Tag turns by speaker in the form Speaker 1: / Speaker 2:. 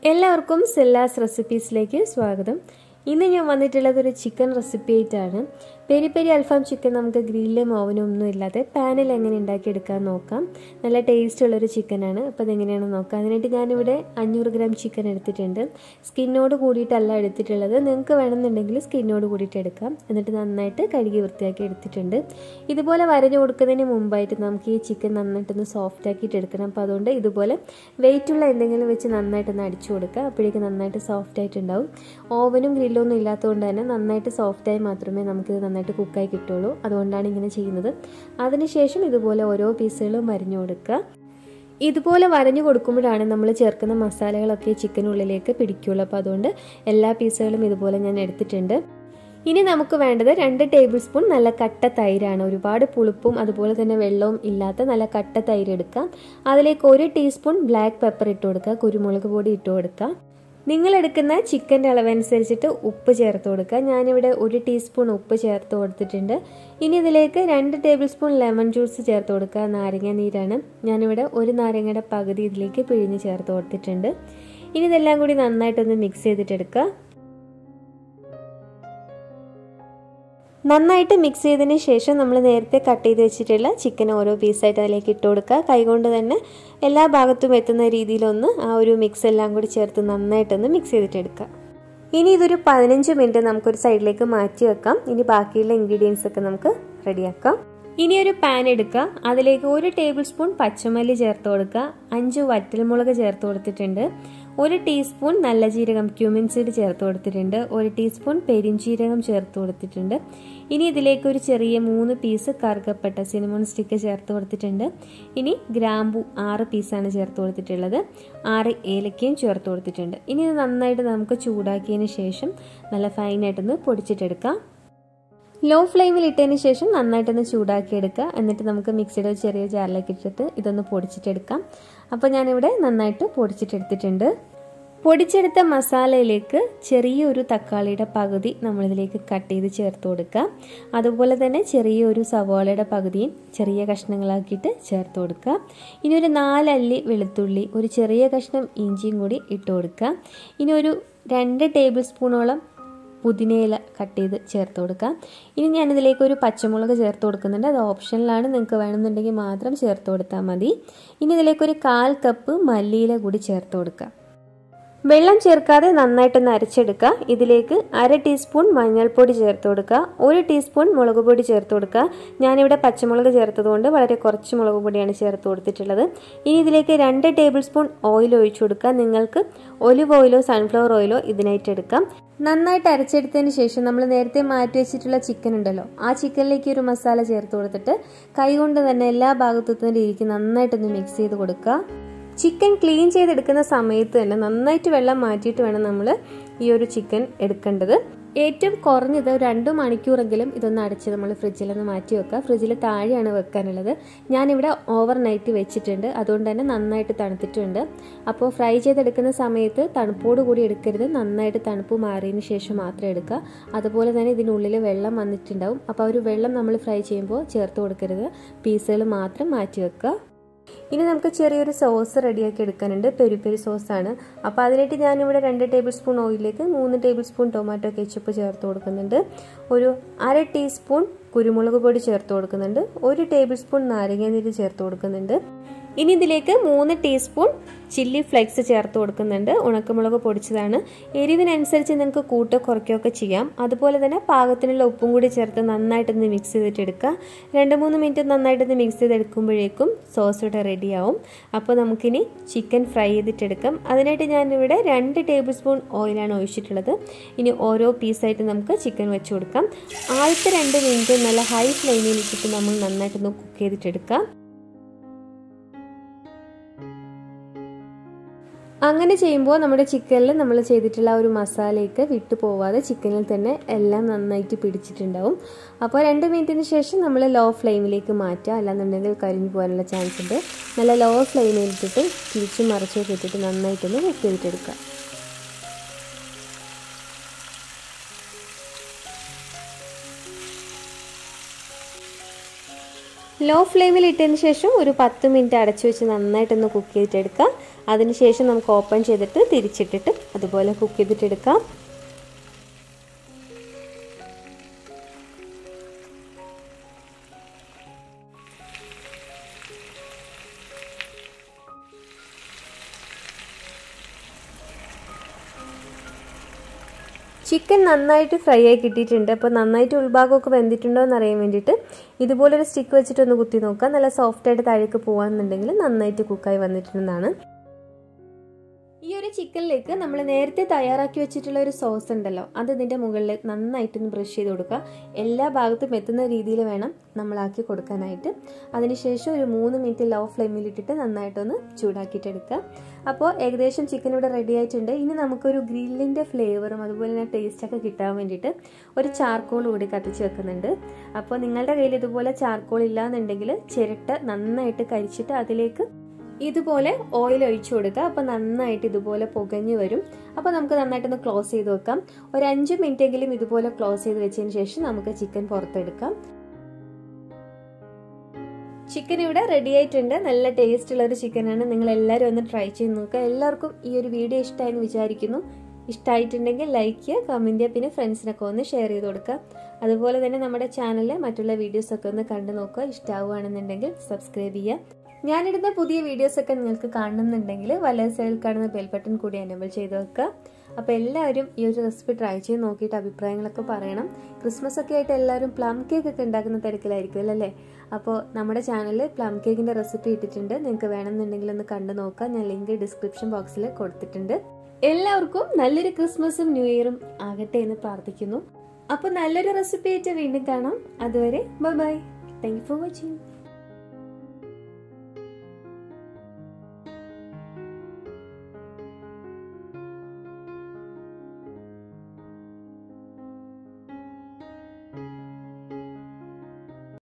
Speaker 1: എല്ലാവർക്കും സെല്ലാസ് റെസിപ്പീസിലേക്ക് സ്വാഗതം ഇന്ന് ഞാൻ വന്നിട്ടുള്ളത് ഒരു ചിക്കൻ റെസിപ്പി ആയിട്ടാണ് പെരി പെരി അൽഫാം ചിക്കൻ നമുക്ക് ഗ്രില്ലും ഓവനും ഒന്നും ഇല്ലാതെ പാനിൽ എങ്ങനെ ഉണ്ടാക്കിയെടുക്കാൻ നോക്കാം നല്ല ടേസ്റ്റ് ഉള്ളൊരു ചിക്കനാണ് അപ്പോൾ അതെങ്ങനെയാണെന്ന് നോക്കാം അതിനായിട്ട് ഞാനിവിടെ അഞ്ഞൂറ് ഗ്രാം ചിക്കൻ എടുത്തിട്ടുണ്ട് സ്കിന്നോട് കൂടിയിട്ടല്ല എടുത്തിട്ടുള്ളത് നിങ്ങൾക്ക് വേണമെന്നുണ്ടെങ്കിൽ സ്കിന്നോട് കൂടിയിട്ട് എടുക്കാം എന്നിട്ട് നന്നായിട്ട് കഴുകി വൃത്തിയാക്കി എടുത്തിട്ടുണ്ട് ഇതുപോലെ വരഞ്ഞു കൊടുക്കുന്നതിന് മുമ്പായിട്ട് നമുക്ക് ഈ ചിക്കൻ നന്നായിട്ടൊന്ന് സോഫ്റ്റ് ആക്കിയിട്ട് എടുക്കണം അപ്പോൾ അതുകൊണ്ട് ഇതുപോലെ വെയിറ്റുള്ള എന്തെങ്കിലും വെച്ച് നന്നായിട്ടൊന്ന് അടിച്ചു കൊടുക്കുക അപ്പോഴേക്ക് നന്നായിട്ട് സോഫ്റ്റ് ആയിട്ടുണ്ടാവും ഓവനും ഗ്രില്ലൊന്നും ഇല്ലാത്തതുകൊണ്ട് തന്നെ നന്നായിട്ട് സോഫ്റ്റായി മാത്രമേ നമുക്കിത് നന്നായിട്ട് കുക്കായി കിട്ടുള്ളൂ അതുകൊണ്ടാണ് ഇങ്ങനെ ചെയ്യുന്നത് അതിനുശേഷം ഇതുപോലെ ഓരോ പീസുകളും വരഞ്ഞു കൊടുക്കുക ഇതുപോലെ വരഞ്ഞു കൊടുക്കുമ്പോഴാണ് നമ്മൾ ചേർക്കുന്ന മസാലകളൊക്കെ ചിക്കനുള്ളിലേക്ക് പിടിക്കുള്ളൂ അപ്പോൾ അതുകൊണ്ട് എല്ലാ പീസുകളും ഇതുപോലെ ഞാൻ എടുത്തിട്ടുണ്ട് ഇനി നമുക്ക് വേണ്ടത് രണ്ട് ടേബിൾ സ്പൂൺ നല്ല കട്ട തൈരാണ് ഒരുപാട് പുളിപ്പും അതുപോലെ തന്നെ വെള്ളവും ഇല്ലാത്ത നല്ല കട്ട തൈര് എടുക്കാം അതിലേക്ക് ഒരു ടീസ്പൂൺ ബ്ലാക്ക് പെപ്പർ ഇട്ട് കൊടുക്കുക കുരുമുളക് പൊടി ഇട്ട് കൊടുക്കുക നിങ്ങൾ എടുക്കുന്ന ചിക്കൻ്റെ അളവനുസരിച്ചിട്ട് ഉപ്പ് ചേർത്ത് കൊടുക്കുക ഞാനിവിടെ ഒരു ടീസ്പൂൺ ഉപ്പ് ചേർത്ത് കൊടുത്തിട്ടുണ്ട് ഇനി ഇതിലേക്ക് രണ്ട് ടേബിൾ സ്പൂൺ ലെമൺ ജ്യൂസ് ചേർത്ത് കൊടുക്കുക നാരങ്ങ നീരാണ് ഞാനിവിടെ ഒരു നാരങ്ങയുടെ പകുതി ഇതിലേക്ക് പിഴിഞ്ഞ് ചേർത്ത് കൊടുത്തിട്ടുണ്ട് ഇനി ഇതെല്ലാം കൂടി നന്നായിട്ടൊന്ന് മിക്സ് ചെയ്തിട്ടെടുക്കുക നന്നായിട്ട് മിക്സ് ചെയ്തതിന് ശേഷം നമ്മൾ നേരത്തെ കട്ട് ചെയ്ത് വെച്ചിട്ടുള്ള ചിക്കൻ ഓരോ പീസായിട്ട് അതിലേക്ക് ഇട്ട് കൊടുക്കുക കൈകൊണ്ട് തന്നെ എല്ലാ ഭാഗത്തും എത്തുന്ന രീതിയിലൊന്ന് ആ ഒരു മിക്സ് എല്ലാം കൂടി ചേർത്ത് നന്നായിട്ടൊന്ന് മിക്സ് ചെയ്തിട്ടെടുക്കുക ഇനി ഇതൊരു പതിനഞ്ച് മിനിറ്റ് നമുക്കൊരു സൈഡിലേക്ക് മാറ്റി വെക്കാം ഇനി ബാക്കിയുള്ള ഇൻഗ്രീഡിയൻസ് ഒക്കെ നമുക്ക് റെഡിയാക്കാം ഇനി ഒരു പാൻ എടുക്കുക അതിലേക്ക് ഒരു ടേബിൾ സ്പൂൺ പച്ചമല്ലി ചേർത്ത് കൊടുക്കുക അഞ്ച് വറ്റൽമുളക് ചേർത്ത് കൊടുത്തിട്ടുണ്ട് ഒരു ടീസ്പൂൺ നല്ല ജീരകം ക്യൂമിൻ സീഡ് ചേർത്ത് കൊടുത്തിട്ടുണ്ട് ഒരു ടീസ്പൂൺ പെരിഞ്ചീരകം ചേർത്ത് കൊടുത്തിട്ടുണ്ട് ഇനി ഇതിലേക്ക് ഒരു ചെറിയ മൂന്ന് പീസ് കറുകപ്പെട്ട സിനിമൺ സ്റ്റിക്ക് ചേർത്ത് കൊടുത്തിട്ടുണ്ട് ഇനി ഗ്രാമ്പു ആറ് പീസാണ് ചേർത്ത് കൊടുത്തിട്ടുള്ളത് ആറ് ഏലക്കയും ചേർത്ത് കൊടുത്തിട്ടുണ്ട് ഇനി ഇത് നന്നായിട്ട് നമുക്ക് ചൂടാക്കിയതിന് ശേഷം നല്ല ഫൈനായിട്ടൊന്ന് പൊടിച്ചിട്ടെടുക്കാം ലോ ഫ്ലെയിമിൽ ഇട്ടതിന് ശേഷം നന്നായിട്ടൊന്ന് ചൂടാക്കി എടുക്കുക എന്നിട്ട് നമുക്ക് മിക്സിയുടെ ചെറിയ ജാറിലേക്ക് ഇട്ടിട്ട് ഇതൊന്ന് പൊടിച്ചിട്ടെടുക്കാം അപ്പോൾ ഞാനിവിടെ നന്നായിട്ട് പൊടിച്ചിട്ടെടുത്തിട്ടുണ്ട് പൊടിച്ചെടുത്ത മസാലയിലേക്ക് ചെറിയൊരു തക്കാളിയുടെ പകുതി നമ്മളിതിലേക്ക് കട്ട് ചെയ്ത് ചേർത്ത് കൊടുക്കുക അതുപോലെ തന്നെ ചെറിയൊരു സവാളയുടെ പകുതിയും ചെറിയ കഷ്ണങ്ങളാക്കിയിട്ട് ചേർത്ത് കൊടുക്കുക ഇനി ഒരു നാലല്ലി വെളുത്തുള്ളി ഒരു ചെറിയ കഷ്ണം ഇഞ്ചിയും കൂടി ഇട്ട് കൊടുക്കുക ഇനി ഒരു രണ്ട് ടേബിൾ സ്പൂണോളം പുതിനയില കട്ട് ചെയ്ത് ചേർത്ത് കൊടുക്കാം ഇനി ഞാനിതിലേക്ക് ഒരു പച്ചമുളക് ചേർത്ത് കൊടുക്കുന്നുണ്ട് അത് ഓപ്ഷനിലാണ് നിങ്ങൾക്ക് വേണമെന്നുണ്ടെങ്കിൽ മാത്രം ചേർത്ത് കൊടുത്താൽ മതി ഇനി ഇതിലേക്ക് ഒരു കാൽ കപ്പ് മല്ലിയില കൂടി ചേർത്ത് കൊടുക്കാം വെള്ളം ചേർക്കാതെ നന്നായിട്ടൊന്ന് അരച്ചെടുക്കുക ഇതിലേക്ക് അര ടീസ്പൂൺ മഞ്ഞൾപ്പൊടി ചേർത്ത് കൊടുക്കുക ഒരു ടീസ്പൂൺ മുളക് പൊടി ചേർത്ത് കൊടുക്കുക ഞാനിവിടെ പച്ചമുളക് ചേർത്തതുകൊണ്ട് വളരെ കുറച്ച് മുളക് പൊടിയാണ് ചേർത്ത് കൊടുത്തിട്ടുള്ളത് ഇനി ഇതിലേക്ക് രണ്ട് ടേബിൾ സ്പൂൺ ഓയിൽ ഒഴിച്ചു കൊടുക്കുക നിങ്ങൾക്ക് ഒലിവ് ഓയിലോ സൺഫ്ലവർ ഓയിലോ ഇതിനായിട്ട് എടുക്കാം നന്നായിട്ട് അരച്ചെടുത്തതിന് ശേഷം നമ്മൾ നേരത്തെ മാറ്റി വെച്ചിട്ടുള്ള ചിക്കൻ ഉണ്ടല്ലോ ആ ചിക്കനിലേക്ക് ഒരു മസാല ചേർത്ത് കൊടുത്തിട്ട് കൈകൊണ്ട് തന്നെ എല്ലാ ഭാഗത്തുനിന്നും രീതിക്ക് നന്നായിട്ടൊന്ന് മിക്സ് ചെയ്ത് കൊടുക്കുക ചിക്കൻ ക്ലീൻ ചെയ്തെടുക്കുന്ന സമയത്ത് തന്നെ നന്നായിട്ട് വെള്ളം മാറ്റിയിട്ട് വേണം നമ്മൾ ഈ ഒരു ചിക്കൻ എടുക്കേണ്ടത് ഏറ്റവും കുറഞ്ഞത് രണ്ട് മണിക്കൂറെങ്കിലും ഇതൊന്ന് അടച്ച് നമ്മൾ ഫ്രിഡ്ജിലൊന്ന് മാറ്റി വെക്കുക ഫ്രിഡ്ജിൽ താഴെയാണ് വെക്കാനുള്ളത് ഞാനിവിടെ ഓവർ നൈറ്റ് വെച്ചിട്ടുണ്ട് അതുകൊണ്ട് തന്നെ നന്നായിട്ട് തണുത്തിട്ടുണ്ട് അപ്പോൾ ഫ്രൈ ചെയ്തെടുക്കുന്ന സമയത്ത് തണുപ്പോട് കൂടി എടുക്കരുത് നന്നായിട്ട് തണുപ്പ് മാറിയതിന് ശേഷം മാത്രം എടുക്കുക അതുപോലെ തന്നെ ഇതിനുള്ളിൽ വെള്ളം വന്നിട്ടുണ്ടാവും അപ്പോൾ ആ ഒരു വെള്ളം നമ്മൾ ഫ്രൈ ചെയ്യുമ്പോൾ ചേർത്ത് കൊടുക്കരുത് പീസുകൾ മാത്രം മാറ്റി വെക്കുക ഇനി നമുക്ക് ചെറിയൊരു സോസ് റെഡിയാക്കി എടുക്കാനുണ്ട് പെരി പെരി സോസാണ് അപ്പോൾ അതിനായിട്ട് ഞാനിവിടെ രണ്ട് ടേബിൾ സ്പൂൺ ഓയിലേക്ക് മൂന്ന് ടേബിൾ സ്പൂൺ ടൊമാറ്റോ കെച്ചപ്പ് ചേർത്ത് കൊടുക്കുന്നുണ്ട് ഒരു അര ടീസ്പൂൺ കുരുമുളക് പൊടി ചേർത്ത് കൊടുക്കുന്നുണ്ട് ഒരു ടേബിൾ സ്പൂൺ നാരങ്ങാനീര് ചേർത്ത് കൊടുക്കുന്നുണ്ട് ഇനി ഇതിലേക്ക് മൂന്ന് ടീസ്പൂൺ ചില്ലി ഫ്ലെക്സ് ചേർത്ത് കൊടുക്കുന്നുണ്ട് ഉണക്കമുളക് പൊടിച്ചതാണ് എരിവിനനുസരിച്ച് നിങ്ങൾക്ക് കൂട്ടോ കുറയ്ക്കുകയൊക്കെ ചെയ്യാം അതുപോലെ തന്നെ പാകത്തിനുള്ള ഉപ്പും കൂടി ചേർത്ത് നന്നായിട്ടൊന്ന് മിക്സ് ചെയ്തിട്ടെടുക്കുക രണ്ട് മൂന്ന് മിനിറ്റ് നന്നായിട്ടൊന്ന് മിക്സ് ചെയ്തെടുക്കുമ്പോഴേക്കും സോസ് ഇവിടെ റെഡിയാവും അപ്പോൾ നമുക്കിനി ചിക്കൻ ഫ്രൈ ചെയ്തിട്ടെടുക്കാം അതിനായിട്ട് ഞാനിവിടെ രണ്ട് ടേബിൾ സ്പൂൺ ഓയിലാണ് ഒഴിച്ചിട്ടുള്ളത് ഇനി ഓരോ പീസായിട്ട് നമുക്ക് ചിക്കൻ വെച്ച് കൊടുക്കാം ആദ്യത്തെ രണ്ട് മിനിറ്റ് നല്ല ഹൈ ഫ്ലെയിമിൽ ഇട്ടിട്ട് നമ്മൾ നന്നായിട്ടൊന്ന് കുക്ക് ചെയ്തിട്ടെടുക്കാം അങ്ങനെ ചെയ്യുമ്പോൾ നമ്മുടെ ചിക്കനിൽ നമ്മൾ ചെയ്തിട്ടുള്ള ഒരു മസാലയൊക്കെ വിട്ടു പോവാതെ ചിക്കനിൽ തന്നെ എല്ലാം നന്നായിട്ട് പിടിച്ചിട്ടുണ്ടാവും അപ്പോൾ രണ്ട് മിനിറ്റിന് ശേഷം നമ്മൾ ലോ ഫ്ലെയിമിലേക്ക് മാറ്റുക അല്ലാന്നുണ്ടെങ്കിൽ കരിഞ്ഞു പോകാനുള്ള ചാൻസ് ഉണ്ട് നല്ല ലോ ഫ്ലെയിമിൽ ഇട്ടിട്ട് തിരിച്ചും മറിച്ചൊക്കെ ഇട്ടിട്ട് നന്നായിട്ടൊന്ന് കുക്ക് ചെയ്തിട്ടെടുക്കുക ലോ ഫ്ലെയിമിൽ ഇട്ടതിന് ശേഷം ഒരു പത്ത് മിനിറ്റ് അടച്ചു വെച്ച് നന്നായിട്ടൊന്ന് കുക്ക് ചെയ്തിട്ടെടുക്കാം അതിനുശേഷം നമുക്ക് ഓപ്പൺ ചെയ്തിട്ട് തിരിച്ചിട്ടിട്ട് അതുപോലെ കുക്ക് ചെയ്തിട്ടെടുക്കാം ചിക്കൻ നന്നായിട്ട് ഫ്രൈ ആയി കിട്ടിയിട്ടുണ്ട് അപ്പോൾ നന്നായിട്ട് ഉൾഭാഗമൊക്കെ വെന്തിട്ടുണ്ടോ എന്ന് അറിയാൻ വേണ്ടിയിട്ട് ഇതുപോലൊരു സ്റ്റിക്ക് വെച്ചിട്ടൊന്ന് കുത്തി നോക്കുക നല്ല സോഫ്റ്റായിട്ട് താഴേക്ക് പോകാമെന്നുണ്ടെങ്കിൽ നന്നായിട്ട് കുക്കായി വന്നിട്ടുണ്ടെന്നാണ് ഈ ഒരു ചിക്കനിലേക്ക് നമ്മൾ നേരത്തെ തയ്യാറാക്കി വെച്ചിട്ടുള്ള ഒരു സോസ് ഉണ്ടല്ലോ അത് ഇതിൻ്റെ മുകളിൽ നന്നായിട്ടൊന്ന് ബ്രഷ് ചെയ്ത് കൊടുക്കുക എല്ലാ ഭാഗത്തും എത്തുന്ന രീതിയിൽ വേണം നമ്മളാക്കി കൊടുക്കാനായിട്ട് അതിനുശേഷം ഒരു മൂന്ന് മിനിറ്റ് ലോ ഫ്ലെയിമിൽ ഇട്ടിട്ട് നന്നായിട്ടൊന്ന് ചൂടാക്കിയിട്ടെടുക്കുക അപ്പോൾ ഏകദേശം ചിക്കൻ ഇവിടെ റെഡി ആയിട്ടുണ്ട് ഇനി നമുക്കൊരു ഗ്രില്ലിൻ്റെ ഫ്ലേവറും അതുപോലെ തന്നെ ടേസ്റ്റൊക്കെ കിട്ടാൻ വേണ്ടിയിട്ട് ഒരു ചാർക്കോൾ കൂടി കത്തിച്ച് വെക്കുന്നുണ്ട് അപ്പോൾ നിങ്ങളുടെ കയ്യിൽ ഇതുപോലെ ചാർക്കോൾ ഇല്ലാന്നുണ്ടെങ്കിൽ ചിരട്ട നന്നായിട്ട് കരിച്ചിട്ട് അതിലേക്ക് ഇതുപോലെ ഓയിൽ ഒഴിച്ചു കൊടുക്കുക അപ്പോൾ നന്നായിട്ട് ഇതുപോലെ പുകഞ്ഞു വരും അപ്പോൾ നമുക്ക് നന്നായിട്ടൊന്ന് ക്ലോസ് ചെയ്ത് വെക്കാം ഒരു അഞ്ച് മിനിറ്റ് എങ്കിലും ഇതുപോലെ ക്ലോസ് ചെയ്ത് വെച്ചതിന് ശേഷം നമുക്ക് ചിക്കൻ പുറത്തെടുക്കാം ചിക്കൻ ഇവിടെ റെഡി ആയിട്ടുണ്ട് നല്ല ടേസ്റ്റ് ഉള്ള ഒരു ചിക്കനാണ് നിങ്ങൾ എല്ലാവരും ഒന്ന് ട്രൈ ചെയ്ത് നോക്കുക എല്ലാവർക്കും ഈ ഒരു വീഡിയോ ഇഷ്ടമായെന്ന് വിചാരിക്കുന്നു ഇഷ്ടമായിട്ടുണ്ടെങ്കിൽ ലൈക്ക് ചെയ്യുക കമൻറ്റ് ചെയ്യുക പിന്നെ ഫ്രണ്ട്സിനൊക്കെ ഒന്ന് ഷെയർ ചെയ്ത് കൊടുക്കുക അതുപോലെ തന്നെ നമ്മുടെ ചാനലിലെ മറ്റുള്ള വീഡിയോസൊക്കെ ഒന്ന് കണ്ടു നോക്കുക ഇഷ്ടമാവുകയാണെന്നുണ്ടെങ്കിൽ സബ്സ്ക്രൈബ് ചെയ്യുക ഞാനിടുന്ന പുതിയ വീഡിയോസൊക്കെ നിങ്ങൾക്ക് കാണുന്നുണ്ടെങ്കിൽ വല സൈഡിൽ കാണുന്ന ബെൽ ബട്ടൺ കൂടി എനേബിൾ ചെയ്ത് വെക്കുക അപ്പോൾ എല്ലാവരും ഈ ഒരു റെസിപ്പി ട്രൈ ചെയ്ത് നോക്കിയിട്ട് അഭിപ്രായങ്ങളൊക്കെ പറയണം ക്രിസ്മസ് ഒക്കെ ആയിട്ട് എല്ലാവരും പ്ലം കേക്ക് ഒക്കെ ഉണ്ടാക്കുന്ന തിരക്കിലായിരിക്കും അല്ലേ അപ്പോൾ നമ്മുടെ ചാനലിൽ പ്ലം കേക്കിൻ്റെ റെസിപ്പി ഇട്ടിട്ടുണ്ട് നിങ്ങൾക്ക് വേണമെന്നുണ്ടെങ്കിൽ ഒന്ന് കണ്ടു നോക്കാം ഞാൻ ലിങ്ക് ഡിസ്ക്രിപ്ഷൻ ബോക്സിൽ കൊടുത്തിട്ടുണ്ട് എല്ലാവർക്കും നല്ലൊരു ക്രിസ്മസും ന്യൂ ഇയറും ആകട്ടെ എന്ന് പ്രാർത്ഥിക്കുന്നു അപ്പോൾ നല്ലൊരു റെസിപ്പി ആയിട്ട് വീണ്ടും കാണാം അതുവരെ bye bye thank you for watching